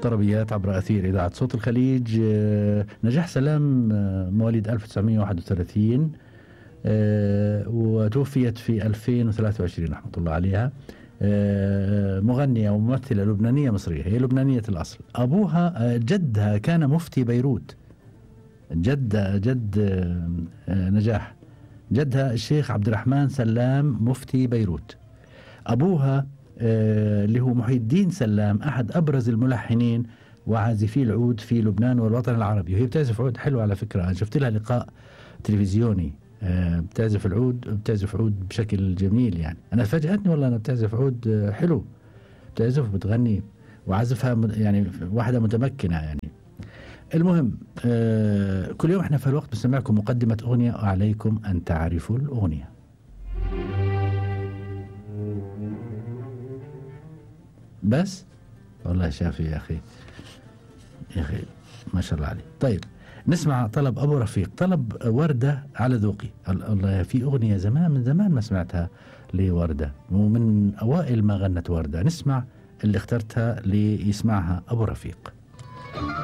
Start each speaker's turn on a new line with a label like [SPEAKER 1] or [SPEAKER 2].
[SPEAKER 1] طربيات عبر أثير إذاعة صوت الخليج آه، نجاح سلام آه، مواليد 1931 آه، وتوفيت في 2023 رحمة الله عليها مغنية وممثلة لبنانية مصرية هي لبنانية الأصل أبوها جدها كان مفتي بيروت جد جد نجاح جدها الشيخ عبد الرحمن سلام مفتي بيروت أبوها آه، اللي هو محي الدين سلام أحد أبرز الملحنين وعازفي العود في لبنان والوطن العربي وهي بتعزف عود حلو على فكرة أنا شفت لها لقاء تلفزيوني آه، بتعزف العود بتعزف عود بشكل جميل يعني أنا فاجأتني والله أنا بتعزف عود آه، حلو بتعزف وبتغني وعزفها يعني واحدة متمكنة يعني المهم كل يوم احنا في الوقت بنسمعكم مقدمة أغنية وعليكم أن تعرفوا الأغنية بس والله شافي يا أخي يا أخي ما شاء الله عليه طيب نسمع طلب أبو رفيق طلب وردة على ذوقي الله في أغنية زمان من زمان ما سمعتها لوردة ومن أوائل ما غنت وردة نسمع اللي اخترتها ليسمعها أبو رفيق